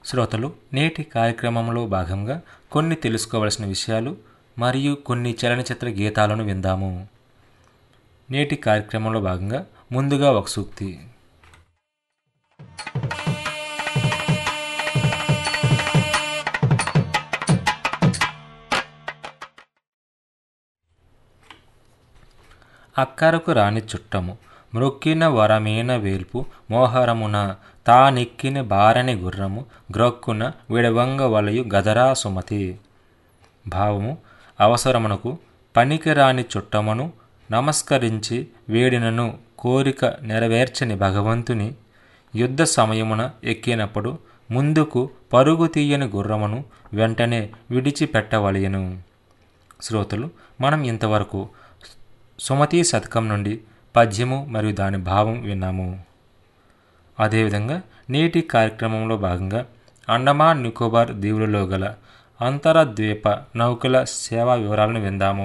శ్రోతలు నేటి కార్యక్రమంలో భాగంగా కొన్ని తెలుసుకోవలసిన విషయాలు మరియు కొన్ని చలనచిత్ర గీతాలను విందాము నేటి కార్యక్రమంలో భాగంగా ముందుగా ఒక సూక్తి అక్కరకు రాని చుట్టము మ్రొక్కిన వరమేన వేల్పు మోహరమున తానెక్కిన బారని గుర్రము గ్రొక్కున విడవంగ వలయు గదరా సుమతి భావము అవసరమునకు పనికిరాని చుట్టమును నమస్కరించి వేడినను కోరిక నెరవేర్చని భగవంతుని యుద్ధ సమయమున ఎక్కినప్పుడు ముందుకు పరుగు తీయని గుర్రమును వెంటనే విడిచిపెట్టవలయను శ్రోతలు మనం ఇంతవరకు సుమతి శతకం నుండి పద్యము మరియు దాని భావం విన్నాము అదేవిధంగా నేటి కార్యక్రమంలో భాగంగా అండమాన్ నికోబార్ దీవులలో గల అంతరద్వీప నౌకల సేవా వివరాలను విందాము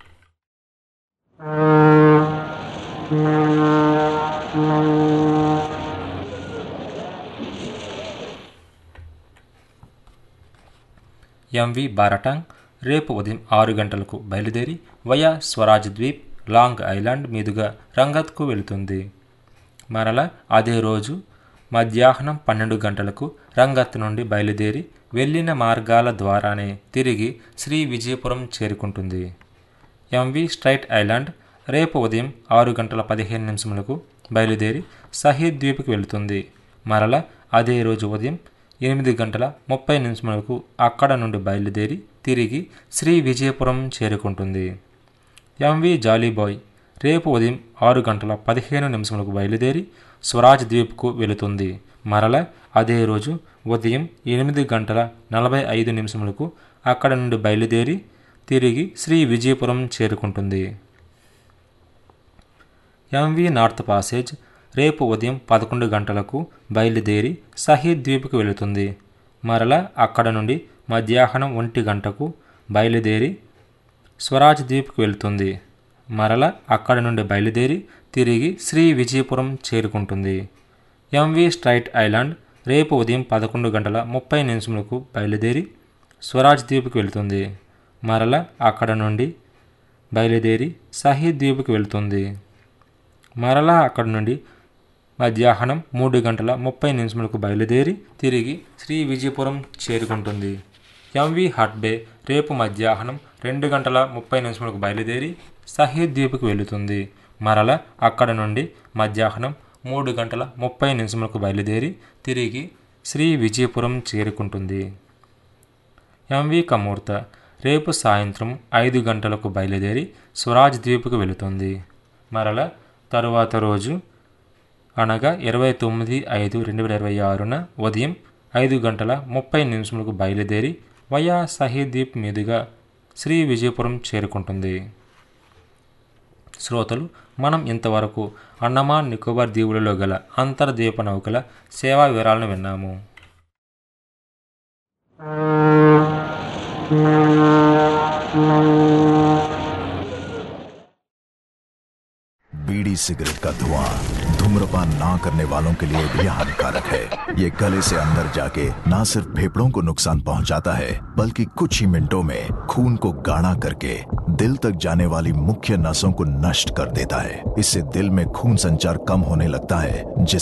ఎంవి బారటాంగ్ రేపు ఉదయం ఆరు గంటలకు బయలుదేరి via Swaraj Dweep long island మీదుగా రంగత్కు వెళుతుంది మరలా అదే రోజు మధ్యాహ్నం పన్నెండు గంటలకు రంగత్ నుండి బయలుదేరి వెళ్ళిన మార్గాల ద్వారానే తిరిగి శ్రీ విజయపురం చేరుకుంటుంది ఎంవి స్ట్రైట్ ఐలాండ్ రేపు ఉదయం ఆరు గంటల పదిహేను నిమిషములకు బయలుదేరి సహీద్ ద్వీప్కి వెళుతుంది మరల అదే రోజు ఉదయం ఎనిమిది గంటల ముప్పై నిమిషములకు అక్కడ నుండి బయలుదేరి తిరిగి శ్రీ విజయపురం చేరుకుంటుంది ఎంవి జాలీబాయ్ రేపు ఉదయం ఆరు గంటల పదిహేను నిమిషములకు బయలుదేరి స్వరాజ్ ద్వీప్కు వెళుతుంది మరల అదే రోజు ఉదయం ఎనిమిది గంటల నలభై ఐదు నిమిషములకు అక్కడ నుండి బయలుదేరి తిరిగి శ్రీ విజయపురం చేరుకుంటుంది ఎంవి నార్త్ పాసేజ్ రేపు ఉదయం పదకొండు గంటలకు బయలుదేరి సహీద్ ద్వీప్కి వెళుతుంది మరల అక్కడ నుండి మధ్యాహ్నం ఒంటి గంటకు బయలుదేరి స్వరాజ్ ద్వీప్కి వెళుతుంది మరల అక్కడ నుండి బయలుదేరి తిరిగి శ్రీ విజయపురం చేరుకుంటుంది ఎంవి స్ట్రైట్ ఐలాండ్ రేపు ఉదయం పదకొండు గంటల ముప్పై నిమిషములకు బయలుదేరి స్వరాజ్ ద్వీప్కి వెళుతుంది మరల అక్కడ నుండి బయలుదేరి సహీద్ ద్వీప్కి వెళుతుంది మరలా అక్కడ నుండి మధ్యాహ్నం మూడు గంటల ముప్పై నిమిషములకు బయలుదేరి తిరిగి శ్రీ విజయపురం చేరుకుంటుంది ఎంవి హట్ బే రేపు మధ్యాహ్నం రెండు గంటల ముప్పై నిమిషములకు బయలుదేరి సహీద్ ద్వీప్కి వెళుతుంది మరల అక్కడ నుండి మధ్యాహ్నం మూడు గంటల ముప్పై నిమిషములకు బయలుదేరి తిరిగి శ్రీ విజయపురం చేరుకుంటుంది ఎంవి కమూర్త రేపు సాయంత్రం ఐదు గంటలకు బయలుదేరి స్వరాజ్ ద్వీప్కి వెళుతుంది మరల తరువాత రోజు అనగా ఇరవై తొమ్మిది ఐదు రెండు వేల ఇరవై ఆరున ఉదయం ఐదు గంటల ముప్పై నిమిషములకు బయలుదేరి వయా సహీద్ ద్వీప్ మీదుగా శ్రీ విజయపురం చేరుకుంటుంది శ్రోతలు మనం ఇంతవరకు అండమాన్ నికోబార్ దీవులలో గల అంతర్ద్వీప నౌకల సేవా వివరాలను విన్నాము बीड़ी सिगरेट का धुआं धूम्रपान ना करने वालों के लिए भी हानिकारक है ये गले से अंदर जाके ना सिर्फ फेफड़ों को नुकसान पहुंचाता है बल्कि कुछ ही मिनटों में खून को गाढ़ा करके दिल तक जाने वाली मुख्य नसों को नष्ट कर देता है इससे दिल में खून संचार कम होने लगता है जिस